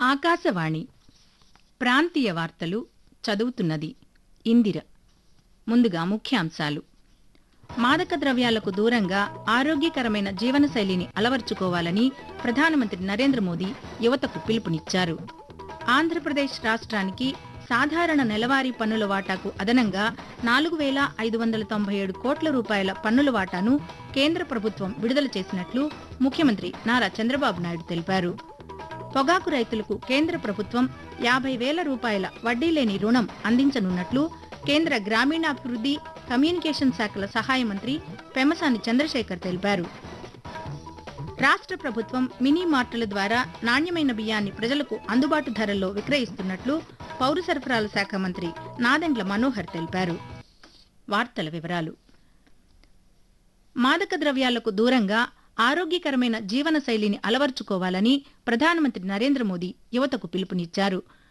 ఆకాశవాణి ప్రాంతీయ వార్తలు చదువుతున్నది ఇందిర ముందుగా ముఖ్యాంశాలు మాదక ద్రవ్యాలకు దూరంగా ఆరోగ్యకరమైన జీవనశైలిని అలవర్చుకోవాలని ప్రధానమంత్రి నరేంద్ర మోదీ యువతకు పిలుపునిచ్చారు ఆంధ్రప్రదేశ్ రాష్ట్రానికి సాధారణ నెలవారీ పన్నుల వాటాకు అదనంగా నాలుగు వేల ఐదు వందల తొంభై ఏడు కోట్ల రూపాయల పన్నుల వాటాను కేంద్ర ప్రభుత్వం విడుదల చేసినట్లు ముఖ్యమంత్రి నారా చంద్రబాబు నాయుడు తెలిపారు పొగాకు రైతులకు కేంద్ర ప్రభుత్వం యాభై వేల రూపాయల వడ్డీ లేని రుణం అందించనున్నట్లు కేంద్ర గ్రామీణాభివృద్ధి కమ్యూనికేషన్ శాఖల సహాయ మంత్రి పెమసాని చంద్రశేఖర్ తెలిపారు రాష్ట్ర ప్రభుత్వం మినీ మార్టుల ద్వారా నాణ్యమైన బియ్యాన్ని ప్రజలకు అందుబాటు ధరల్లో విక్రయిస్తున్నట్లు పౌర సరఫరాల శాఖ మంత్రి నాదెండ్ల మనోహర్ తెలిపారు వార్తల వివరాలు మాదక ద్రవ్యాలకు దూరంగా ఆరోగ్యకరమైన జీవన శైలిని అలవర్చుకోవాలని ప్రధానమంత్రి నరేంద్ర మోదీ యువతకు పిలుపునిచ్చారు